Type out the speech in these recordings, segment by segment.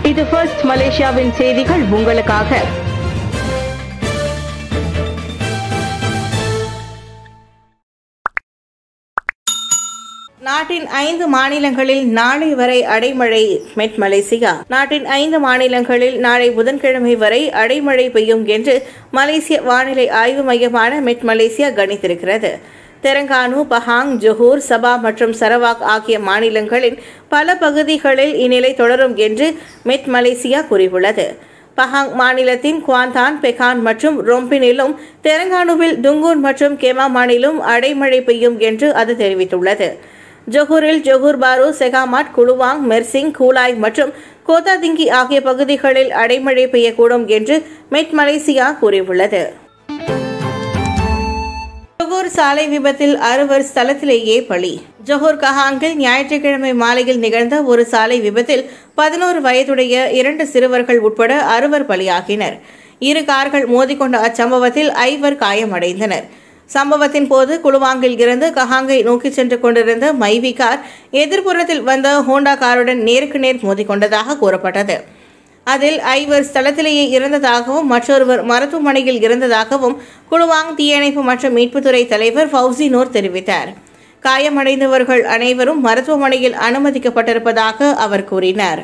இது ஃபர்ஸ்ட் மலேசியாவின் செய்திகள் உங்களுக்காக நாட்டின் ஐந்து மாநிலங்களில் நாளை வரை அடைமழை மெட் மலேசியா நாட்டின் ஐந்து மாநிலங்களில் நாளை புதன்கிழமை வரை அடைமழை பெய்யும் என்று மலேசிய வானிலை ஆய்வு மையமான மெட் மலேசியா கணித்திருக்கிறது தெலங்கானு பஹாங் ஜொஹூர் சபா மற்றும் சரவாக் ஆகிய மாநிலங்களின் பல பகுதிகளில் இந்நிலை தொடரும் என்று மெட் மலேசியா கூறியுள்ளது பஹாங் மாநிலத்தின் குவாந்தான் பெகான் மற்றும் ரொம்பினிலும் தெலங்கானுவில் துங்கூன் மற்றும் கெமாமானிலும் அடைமழை பெய்யும் என்று அது தெரிவித்துள்ளது ஜொஹூரில் ஜொஹூர் பாரு செகாமாட் குலுவாங் மெர்சிங் கூலாய் மற்றும் கோதாதிங்கி ஆகிய பகுதிகளில் அடைமழை பெய்யக்கூடும் என்று மெட் மலேசியா கூறியுள்ளது ஜொஹூர் சாலை விபத்தில் அறுவர் ஸ்தலத்திலேயே பலி ஜொஹூர் கஹாங்கில் ஞாயிற்றுக்கிழமை மாலையில் நிகழ்ந்த ஒரு சாலை விபத்தில் பதினோரு வயதுடைய இரண்டு சிறுவர்கள் உட்பட அறுவர் பலியாகினர் இரு கார்கள் மோதிக்கொண்ட அச்சம்பவத்தில் ஐவர் காயமடைந்தனர் சம்பவத்தின் போது குளுவாங்கில் இருந்து கஹாங்கை நோக்கி சென்று கொண்டிருந்த மைவி கார் எதிர்ப்புறத்தில் வந்த ஹோண்டா காருடன் நேருக்கு நேர் மோதிக்கொண்டதாக கூறப்பட்டது அதில் ஐவர் ஸ்தலத்திலேயே இறந்ததாகவும் மற்றொருவர் மருத்துவமனையில் இருந்ததாகவும் குளுவாங் தீயணைப்பு மற்றும் மீட்புத்துறை தலைவர் ஃபவுசி நூர் தெரிவித்தார் காயமடைந்தவர்கள் அனைவரும் மருத்துவமனையில் அனுமதிக்கப்பட்டிருப்பதாக அவர் கூறினார்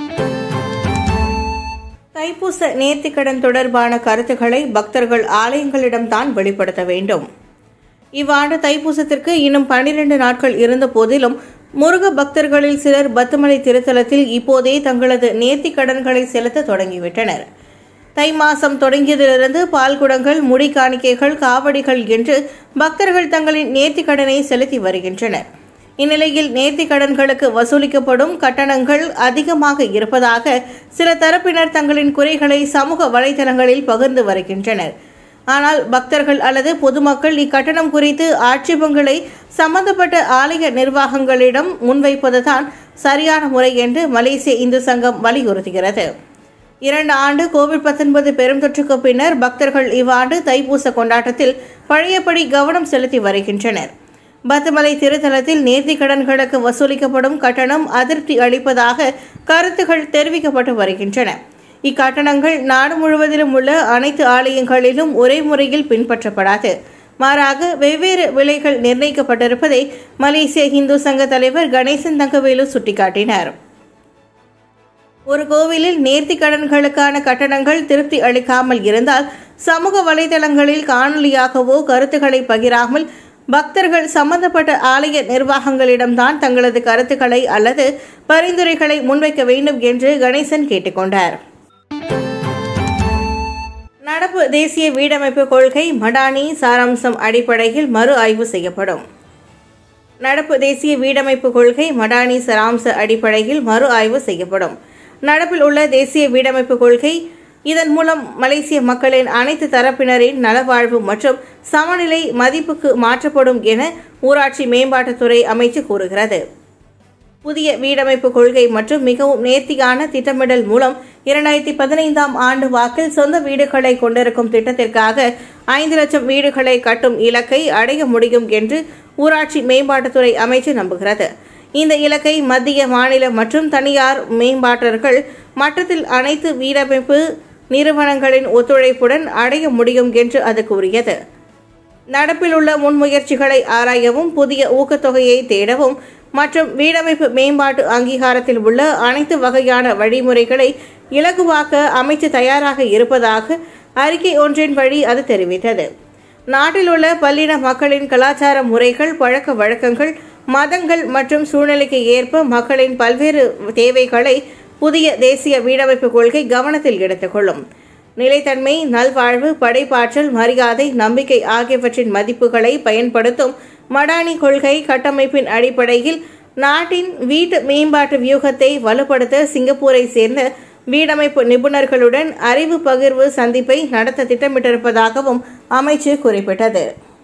தைப்பூச நேர்த்திக்கடன் தொடர்பான கருத்துக்களை பக்தர்கள் ஆலயங்களிடம்தான் வெளிப்படுத்த வேண்டும் இவ்வாண்டு தைப்பூசத்திற்கு இன்னும் பன்னிரண்டு நாட்கள் இருந்த போதிலும் முருக பக்தர்களில் சிலர் பத்துமலை திருத்தலத்தில் இப்போதே தங்களது நேர்த்திக் கடன்களை செலுத்த தொடங்கிவிட்டனர் தை மாசம் தொடங்கியதிலிருந்து பால்குடங்கள் முடி காணிக்கைகள் காவடிகள் என்று பக்தர்கள் தங்களின் நேர்த்திக் கடனை செலுத்தி வருகின்றனர் இந்நிலையில் நேர்த்திக் கடன்களுக்கு வசூலிக்கப்படும் கட்டணங்கள் அதிகமாக இருப்பதாக சில தரப்பினர் தங்களின் குறைகளை சமூக வலைதளங்களில் பகிர்ந்து வருகின்றனர் ஆனால் பக்தர்கள் அல்லது பொதுமக்கள் இக்கட்டணம் குறித்து ஆட்சேபங்களை சம்பந்தப்பட்ட ஆலய நிர்வாகங்களிடம் முன்வைப்பதுதான் சரியான முறை என்று மலேசிய இந்து சங்கம் வலியுறுத்துகிறது இரண்டு ஆண்டு கோவிட் பத்தொன்பது பெருந்தொற்றுக்கு பின்னர் பக்தர்கள் இவ்வாண்டு தைப்பூச கொண்டாட்டத்தில் பழையபடி கவனம் செலுத்தி வருகின்றனர் பத்துமலை திருத்தலத்தில் நேர்த்தி கடன்களுக்கு வசூலிக்கப்படும் கட்டணம் அதிருப்தி அளிப்பதாக கருத்துகள் தெரிவிக்கப்பட்டு வருகின்றன இக்கட்டணங்கள் நாடு முழுவதிலும் உள்ள அனைத்து ஆலயங்களிலும் ஒரே முறையில் பின்பற்றப்படாது மாறாக வெவ்வேறு விலைகள் நிர்ணயிக்கப்பட்டிருப்பதை மலேசிய இந்து சங்க தலைவர் கணேசன் தங்கவேலு சுட்டிக்காட்டினார் ஒரு கோவிலில் நேர்த்தி கடன்களுக்கான கட்டணங்கள் திருப்தி அளிக்காமல் இருந்தால் சமூக வலைதளங்களில் காணொலியாகவோ கருத்துக்களை பகிராமல் பக்தர்கள் சம்பந்தப்பட்ட ஆலய நிர்வாகங்களிடம்தான் தங்களது கருத்துக்களை அல்லது பரிந்துரைகளை முன்வைக்க வேண்டும் என்று கணேசன் கேட்டுக்கொண்டார் நடப்பு தேசிய வீடமைப்பு கொள்கை மடானி சாராம்சம் அடிப்படையில் மறு ஆய்வு செய்யப்படும் நடப்பு தேசிய வீடமைப்பு கொள்கை மடானி சாராம்ச அடிப்படையில் மறு ஆய்வு செய்யப்படும் நடப்பில் உள்ள தேசிய வீடமைப்பு கொள்கை இதன் மூலம் மலேசிய மக்களின் அனைத்து தரப்பினரின் நலவாழ்வு மற்றும் சமநிலை மதிப்புக்கு மாற்றப்படும் என ஊராட்சி மேம்பாட்டுத்துறை அமைச்சு கூறுகிறது புதிய வீடமைப்பு கொள்கை மற்றும் மிகவும் நேர்த்தியான திட்டமிடல் மூலம் இரண்டாயிரத்தி பதினைந்தாம் ஆண்டு வாக்கில் சொந்த வீடுகளை கொண்டிருக்கும் திட்டத்திற்காக ஐந்து லட்சம் வீடுகளை கட்டும் இலக்கை அடைய முடியும் என்று ஊராட்சி மேம்பாட்டுத்துறை அமைச்சு நம்புகிறது இந்த இலக்கை மத்திய மாநில மற்றும் தனியார் மேம்பாட்டர்கள் மட்டத்தில் அனைத்து வீடமைப்பு நிறுவனங்களின் ஒத்துழைப்புடன் அடைய முடியும் என்று அது கூறியது நடப்பில் உள்ள முன்முயற்சிகளை ஆராயவும் புதிய ஊக்கத்தொகையை தேடவும் மற்றும் வீடமைப்பு மேம்பாட்டு அங்கீகாரத்தில் உள்ள அனைத்து வகையான வழிமுறைகளை இலகுவாக்க அமைச்சு தயாராக இருப்பதாக அறிக்கை ஒன்றின் வழி அது தெரிவித்தது நாட்டில் உள்ள பல்லின மக்களின் கலாச்சார முறைகள் பழக்க வழக்கங்கள் மதங்கள் மற்றும் சூழ்நிலைக்கு ஏற்ப மக்களின் பல்வேறு தேவைகளை புதிய தேசிய வீடமைப்பு கொள்கை கவனத்தில் எடுத்துக்கொள்ளும் நிலைத்தன்மை நல்வாழ்வு படைப்பாற்றல் மரியாதை நம்பிக்கை ஆகியவற்றின் மதிப்புகளை பயன்படுத்தும் மடானி கொள்கை கட்டமைப்பின் அடிப்படையில் நாட்டின் வீட்டு மேம்பாட்டு வியூகத்தை வலுப்படுத்த சிங்கப்பூரை சேர்ந்த வீடமைப்பு நிபுணர்களுடன் அறிவு பகிர்வு சந்திப்பை நடத்த திட்டமிட்டிருப்பதாகவும் அமைச்சு குறிப்பிட்டது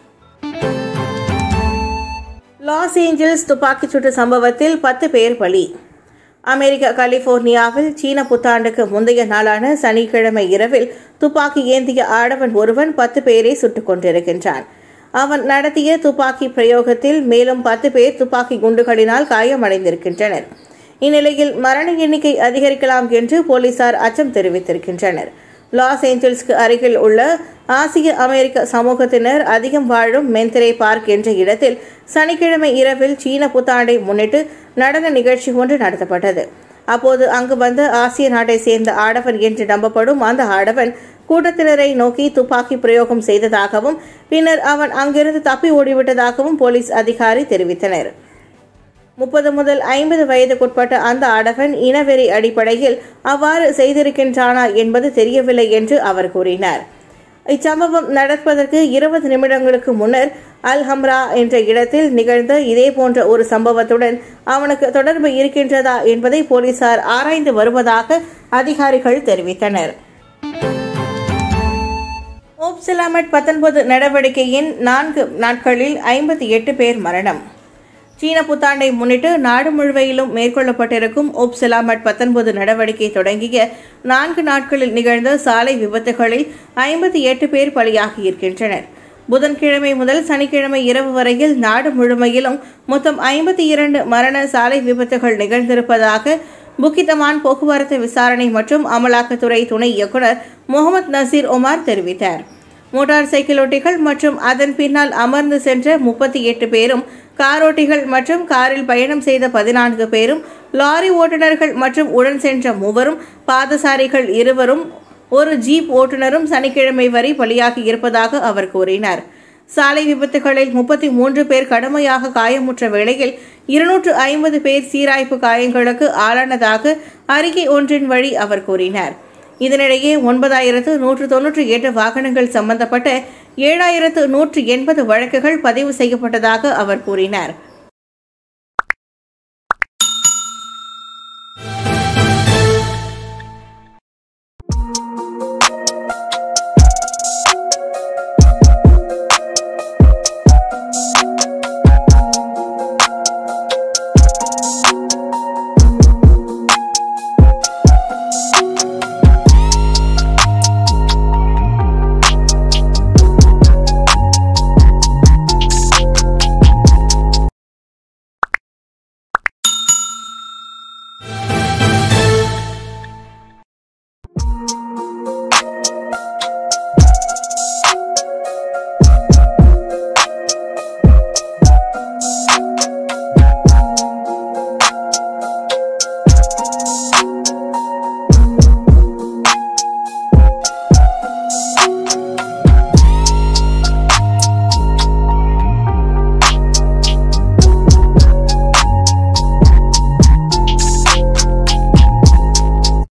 லாஸ் ஏஞ்சல்ஸ் துப்பாக்கிச்சூட்டு சம்பவத்தில் பத்து பேர் பலி அமெரிக்க கலிபோர்னியாவில் சீன புத்தாண்டுக்கு முந்தைய நாளான சனிக்கிழமை இரவில் துப்பாக்கி ஏந்திய ஆடவன் ஒருவன் பத்து பேரை சுட்டுக் கொண்டிருக்கின்றான் அவன் நடத்திய துப்பாக்கி பிரயோகத்தில் மேலும் பத்து பேர் துப்பாக்கி குண்டுகளினால் காயமடைந்திருக்கின்றனர் இந்நிலையில் மரண எண்ணிக்கை அதிகரிக்கலாம் என்று போலீசார் அச்சம் தெரிவித்திருக்கின்றனர் லாஸ் ஏஞ்சல்ஸ்க்கு அருகில் உள்ள ஆசிய அமெரிக்க சமூகத்தினர் அதிகம் வாழும் மென்திரை பார்க் என்ற இடத்தில் சனிக்கிழமை இரவில் சீன புத்தாண்டை முன்னிட்டு நடன நிகழ்ச்சி ஒன்று நடத்தப்பட்டது அப்போது அங்கு வந்த ஆசிய நாட்டை சேர்ந்த ஆடவன் என்று நம்பப்படும் அந்த ஆடவன் கூட்டத்தினரை நோக்கி துப்பாக்கி பிரயோகம் செய்ததாகவும் பின்னர் அவன் அங்கிருந்து தப்பி ஓடிவிட்டதாகவும் போலீஸ் அதிகாரி தெரிவித்தனர் முப்பது முதல் ஐம்பது வயதுக்குட்பட்ட அந்த ஆடவன் இனவெறி அடிப்படையில் அவ்வாறு செய்திருக்கின்றானா என்பது தெரியவில்லை என்று அவர் கூறினார் இச்சம்பவம் நடப்பதற்கு இருபது நிமிடங்களுக்கு முன்னர் அல் ஹம்ரா என்ற இடத்தில் நிகழ்ந்த இதேபோன்ற ஒரு சம்பவத்துடன் அவனுக்கு தொடர்பு இருக்கின்றதா என்பதை போலீசார் ஆராய்ந்து வருவதாக அதிகாரிகள் தெரிவித்தனர் ஓப்சிலாமெட் பத்தொன்பது நடவடிக்கையின் நான்கு நாட்களில் ஐம்பத்தி எட்டு பேர் மரணம் சீன புத்தாண்டை முன்னிட்டு நாடு முழுவதிலும் மேற்கொள்ளப்பட்டிருக்கும் ஒப்சலாமட் பத்தொன்பது நடவடிக்கை தொடங்கிய நான்கு நாட்களில் நிகழ்ந்த சாலை விபத்துகளில் ஐம்பத்தி எட்டு பேர் பலியாகியிருக்கின்றனர் புதன்கிழமை முதல் சனிக்கிழமை இரவு வரையில் நாடு முழுமையிலும் மொத்தம் ஐம்பத்தி இரண்டு மரண சாலை விபத்துகள் நிகழ்ந்திருப்பதாக புக்கிதமான் போக்குவரத்து விசாரணை மற்றும் அமலாக்கத்துறை துணை இயக்குநர் முகமது நசீர் ஒமார் தெரிவித்தார் மோட்டார் சைக்கிளோட்டிகள் மற்றும் அதன் பின்னால் அமர்ந்து சென்ற முப்பத்தி எட்டு பேரும் காரோட்டிகள் மற்றும் காரில் பயணம் செய்த பதினான்கு பேரும் லாரி ஓட்டுநர்கள் மற்றும் உடன் சென்ற மூவரும் பாதசாரிகள் இருவரும் ஒரு ஜீப் ஓட்டுநரும் சனிக்கிழமை வரை பலியாகி இருப்பதாக அவர் கூறினார் சாலை விபத்துகளில் முப்பத்தி மூன்று பேர் கடுமையாக காயமுற்ற வேளையில் இருநூற்று ஐம்பது பேர் சீராய்ப்பு காயங்களுக்கு ஆளானதாக அறிக்கை ஒன்றின் வழி அவர் கூறினார் இதனிடையே ஒன்பதாயிரத்து நூற்று தொன்னூற்றி எட்டு வாகனங்கள் சம்பந்தப்பட்ட ஏழாயிரத்து நூற்று எண்பது வழக்குகள் பதிவு செய்யப்பட்டதாக அவர் கூறினார்